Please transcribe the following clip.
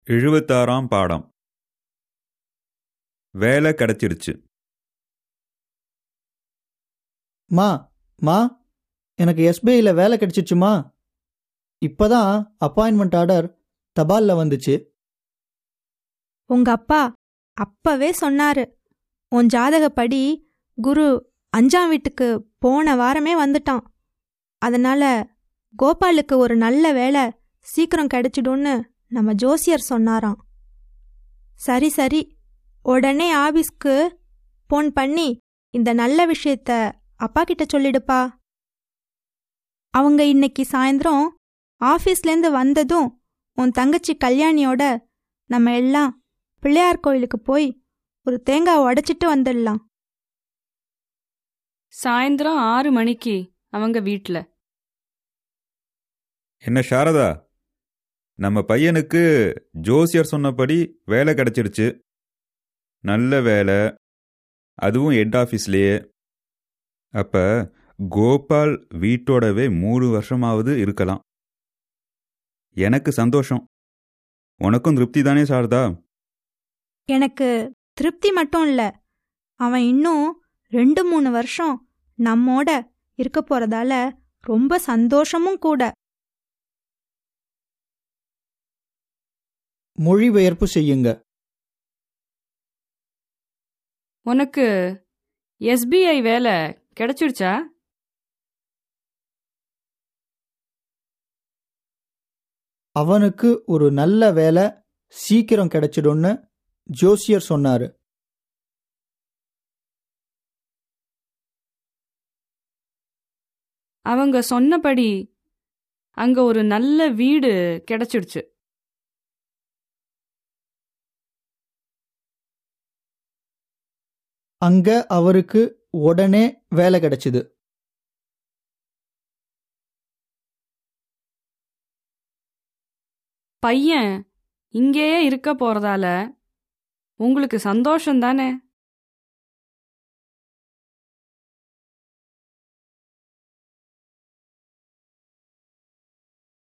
எழுபத்தாறாம் பாடம் வேலை கிடைச்சிருச்சு மா மா எனக்கு எஸ்பிஐயில் வேலை கிடைச்சிச்சுமா இப்பதான் அப்பாயின்மெண்ட் ஆர்டர் தபால்ல வந்துச்சு உங்க அப்பா அப்பவே சொன்னாரு உன் ஜாதகப்படி குரு அஞ்சாம் வீட்டுக்கு போன வாரமே வந்துட்டான் அதனால கோபாலுக்கு ஒரு நல்ல வேலை சீக்கிரம் கிடைச்சிடும்னு நம்ம ஜோசியர் சொன்னாராம் சரி சரி உடனே ஆபீஸ்க்கு போன் பண்ணி இந்த நல்ல விஷயத்த அப்பா கிட்ட சொல்லிடுப்பா அவங்க இன்னைக்கு சாயந்தரம் ஆஃபீஸ்லேருந்து வந்ததும் உன் தங்கச்சி கல்யாணியோட நம்ம எல்லாம் பிள்ளையார் கோயிலுக்கு போய் ஒரு தேங்காய் உடைச்சிட்டு வந்துடலாம் சாயந்தரம் ஆறு மணிக்கு அவங்க வீட்ல என்ன சாரதா நம்ம பையனுக்கு ஜோசியர் சொன்னபடி வேலை கிடைச்சிருச்சு நல்ல வேலை அதுவும் ஹெட் ஆஃபீஸ்லேயே அப்ப கோபால் வீட்டோடவே மூணு வருஷமாவது இருக்கலாம் எனக்கு சந்தோஷம் உனக்கும் திருப்தி தானே சாரதா எனக்கு திருப்தி மட்டும் இல்ல அவன் இன்னும் ரெண்டு மூணு வருஷம் நம்மோட இருக்க போறதால ரொம்ப சந்தோஷமும் கூட மொழிபெயர்ப்பு செய்யுங்க உனக்கு எஸ்பிஐ வேலை கிடைச்சிடுச்சா அவனுக்கு ஒரு நல்ல வேலை சீக்கிரம் கிடைச்சிடும்னு ஜோசியர் சொன்னாரு அவங்க சொன்னபடி அங்க ஒரு நல்ல வீடு கிடைச்சிடுச்சு அங்க அவருக்கு உடனே வேலை கிடைச்சிது பையன் இங்கேயே இருக்க போறதால உங்களுக்கு சந்தோஷம் தானே